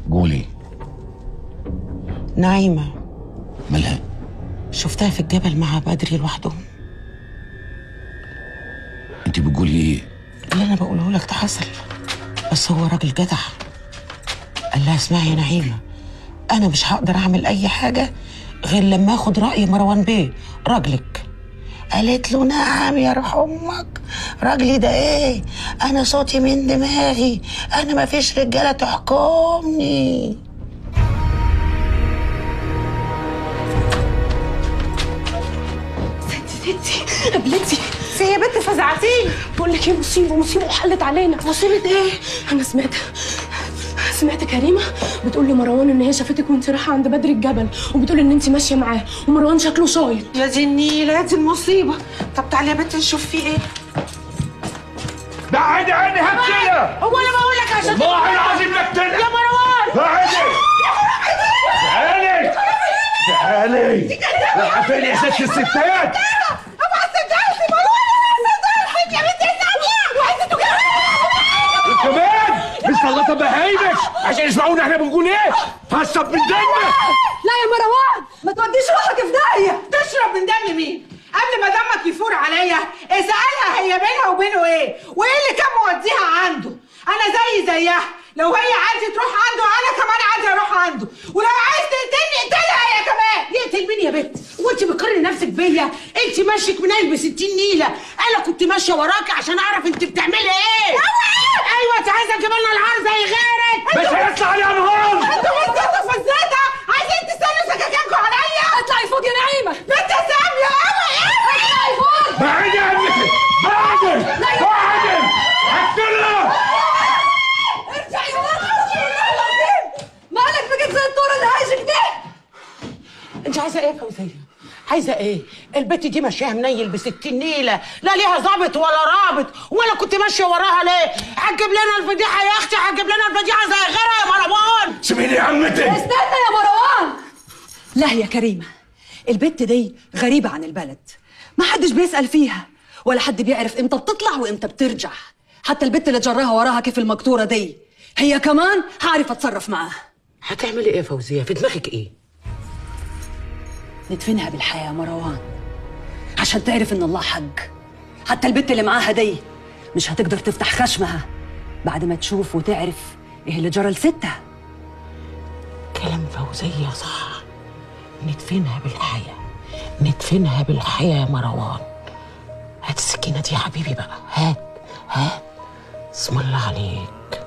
قولي نايمة مالها شفتها في الجبل مع بدري لوحدهم انت بتقولي ايه اللي انا بقوله لك ده حصل بس هو راجل جدع قال لها اسمعي يا نعيمة انا مش هقدر اعمل اي حاجة غير لما اخد رأي مروان بيه راجلك قالت له نعم يا روح امك راجلي ده ايه انا صوتي من دماغي انا ما فيش رجاله تحكمني ستي قبلتي في يا بنت فزعتيني بقول لك ايه مصيبه مصيبه وحلت علينا مصيبه ايه انا سمعت سمعت كريمه بتقول لمروان ان هي شافتك وانت رايحه عند بدر الجبل وبتقول ان انت ماشيه معاه ومروان شكله شايط يا دي النيله يا دي المصيبه طب تعالي يا بنت نشوف فيه ايه بعد عني هبتلة هو انا بقول لك عشان والله العظيم بقتلها يا مروان بعدي تعالي تعالي رايحة فين يا ست الستات كمان مسلطة بهايمك عشان يسمعونا احنا بنقول ايه هصب من دمك لا يا مروان ما توديش روحك في داهيه تشرب من دم مين؟ قبل ما دمك يفور عليا اسألها هي بينها وبينه ايه؟ وايه اللي كان موديها عنده؟ انا زي زيها لو هي عايزة تروح عنده انا كمان عايزة اروح عنده ولو عايز تقتلني اقتلها هي كمان يقتل مين يا بنت وانت بتقارني نفسك بيا انت ماشيك منيل ب 60 نيله انا كنت ماشيه وراكي عشان اعرف انت بتعملي ايه ايوه انت عايزه تجيب لنا العار زي غيرك مش هيطلع عليها نهار انتوا بتزيدوا في الزيادة عايزين تستنوا سكاكينكم عليا اطلعي فوق يا نعيمه بنت سامية قوي اطلعي فوق بعدي عنك بعدي بعدي هقتلها ارجعي مالك بقيت زي الطور اللي هايجك ده انت عايزه ايه يا فوزيه عايزه ايه البت دي ماشيه منيل ب 60 نيله لا ليها ظابط ولا رابط وانا كنت ماشيه وراها ليه هتجيب لنا الفضيحه يا اختي هتجيب لنا الفضيحه زي غيرها يا مروان سيبيني يا عمتي استنى يا مروان لا يا كريمة البت دي غريبة عن البلد ما حدش بيسأل فيها ولا حد بيعرف امتى بتطلع وامتى بترجع حتى البت اللي جراها وراها كيف المقطورة دي هي كمان هعرف اتصرف معاها هتعملي ايه يا فوزيه في دماغك ايه ندفنها بالحياة يا مروان عشان تعرف ان الله حق حتى البت اللي معاها دي مش هتقدر تفتح خشمها بعد ما تشوف وتعرف ايه اللي جرى لستها كلام فوزيه صح ندفنها بالحياه ندفنها بالحياه يا مروان هات السكينه دي يا حبيبي بقى هات هات اسم الله عليك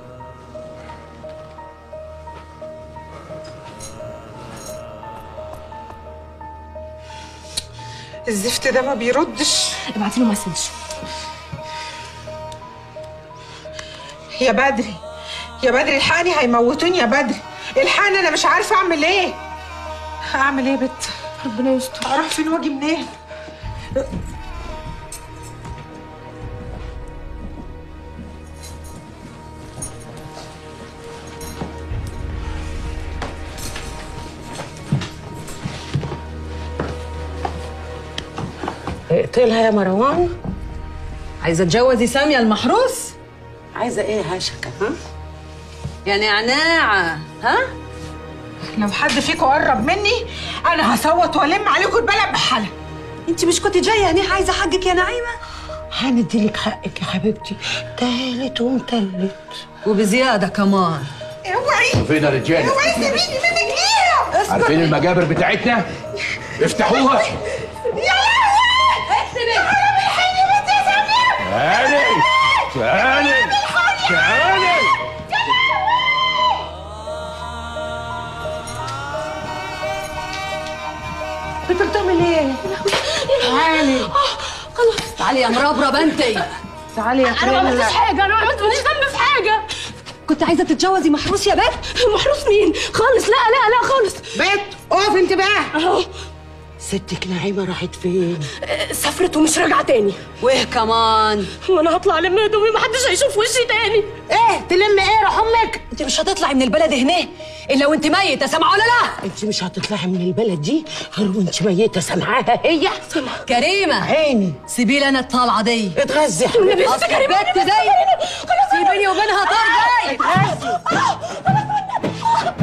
الزفت ده ما بيردش ابعتي له مسج يا بدري يا بدري الحقني هيموتوني يا بدري الحقني انا مش عارفه اعمل ايه اعمل ايه يا بت ربنا يستر اروح فين واجي منين اقتلها يا مروان عايزة تجوزي سامية المحروس عايزه ايه يا هشكه ها يا نعناعة ها لو حد فيكم قرب مني انا هصوت والم عليكم البلد بحالها انت مش كنت جاية هنا عايزة حقك يا نعيمة هنديلك حقك يا حبيبتي تالت ومتلت وبزيادة كمان اوعي فين يا رجاله اوعي سيبيني منك ليه عارفين المجابر بتاعتنا افتحوها يا لهوي يا رب الحقني يا بنت يا سامية تعالي تعالي تعالي انت بتعمل ايه؟ تعالي خلاص تعالي يا مربرب انتي تعالي يا انا ما عملتش كريم حاجه انا ما عملتش ذنب في حاجه كنت عايزة تتجوزي محروس يا بنت محروس مين خالص لا لا لا خالص بنت اقف انت بقى اهو ستك نعيمه راحت فين؟ سافرت ومش راجعه تاني وايه كمان وانا هطلع لم هدومي محدش هيشوف وشي تاني ايه تلم ايه روح امك؟ انت مش هتطلعي من البلد هنا الا وانت ميتة سامعة ولا لا انت مش هتطلعي من البلد دي غير وانت ميته سامعاها هي كريمة عيني سيبي لي انا الطالعة دي اتغذي النبي اصل كريمة، البت النبي دي سيبيني وبينها طار جاي اتغذي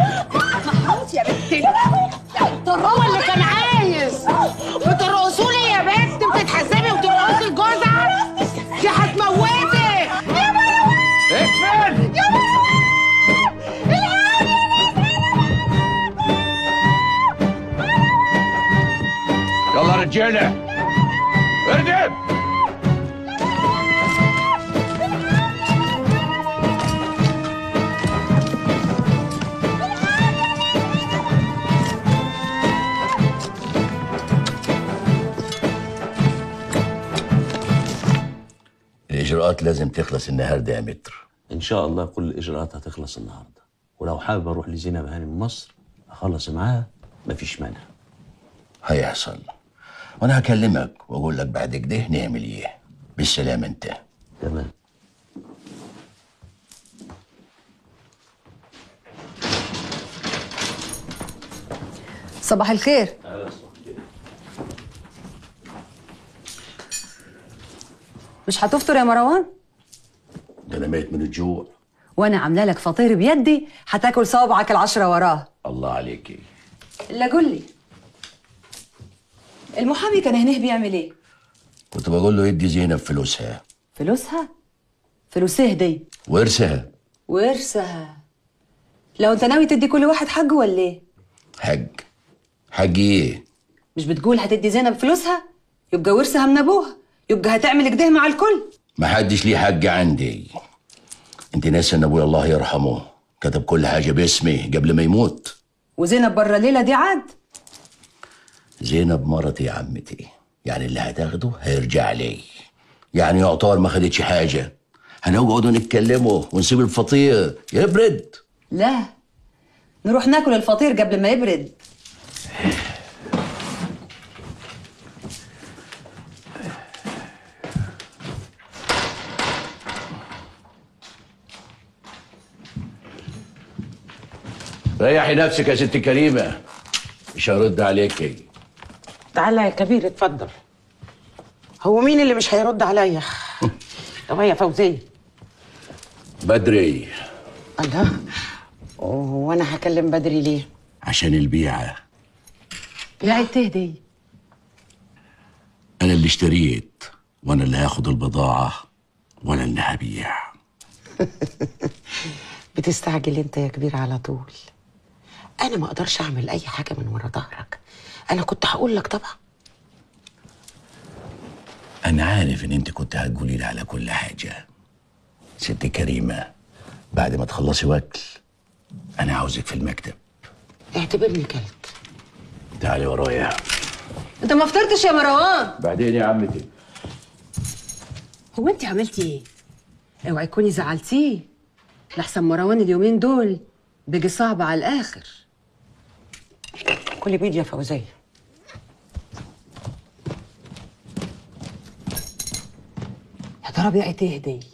رجاله اردم الإجراءات لازم تخلص النهاردة يا متر ان شاء الله كل الاجراءات هتخلص النهارده ولو حابب اروح لزينب هانم مصر اخلص معاها مفيش مانع هيحصل وأنا هكلمك وأقول لك بعد كده نعمل إيه بالسلامة أنت تمام صباح الخير مش هتفطر يا مروان ده أنا ميت من الجوع وانا عامله لك فطير بيدي هتاكل صوابعك العشره وراه الله عليكي الا قول لي المحامي كان هناه بيعمل ايه كنت بقول له يدي زينب فلوسها فلوسها فلوسه دي ورثها ورثها لو انت ناوي تدي كل واحد حقه ولا ايه حج حج إيه مش بتقول هتدي زينب فلوسها يبقى ورثها من ابوها يبقى هتعمل كده مع الكل ما حدش ليه حج عندي انت ناسي ان ابويا الله يرحمه كتب كل حاجه باسمي قبل ما يموت وزينب بره الليله دي عاد زينب مرتي يا عمتي يعني اللي هتاخده هيرجع لي يعني يعتبر ما خدتش حاجه هنقعد نتكلموا ونسيب الفطير يبرد لا نروح ناكل الفطير قبل ما يبرد ريحي نفسك يا ست كريمه مش هرد عليكي تعالى يا كبير اتفضل هو مين اللي مش هيرد عليا طب يا فوزيه بدري الله هو انا هكلم بدري ليه عشان البيعه يا تهدي انا اللي اشتريت وانا اللي هاخد البضاعه وانا اللي هبيع بتستعجل انت يا كبير على طول انا ما اقدرش اعمل اي حاجه من ورا ظهرك انا كنت هقول لك طبعا أنا عارف إن أنت كنت هتقولي لي على كل حاجة ست كريمة بعد ما تخلصي وكل أنا عاوزك في المكتب اعتبرني كلت تعالي ورايا انت ما فطرتش يا مروان بعدين يا عمتي هو انت عملتي ايه اوعي تكوني زعلتيه لحسن مروان اليومين دول بيجي صعب على الاخر كل بيد يا فوزيه يا ترى بقى تهدي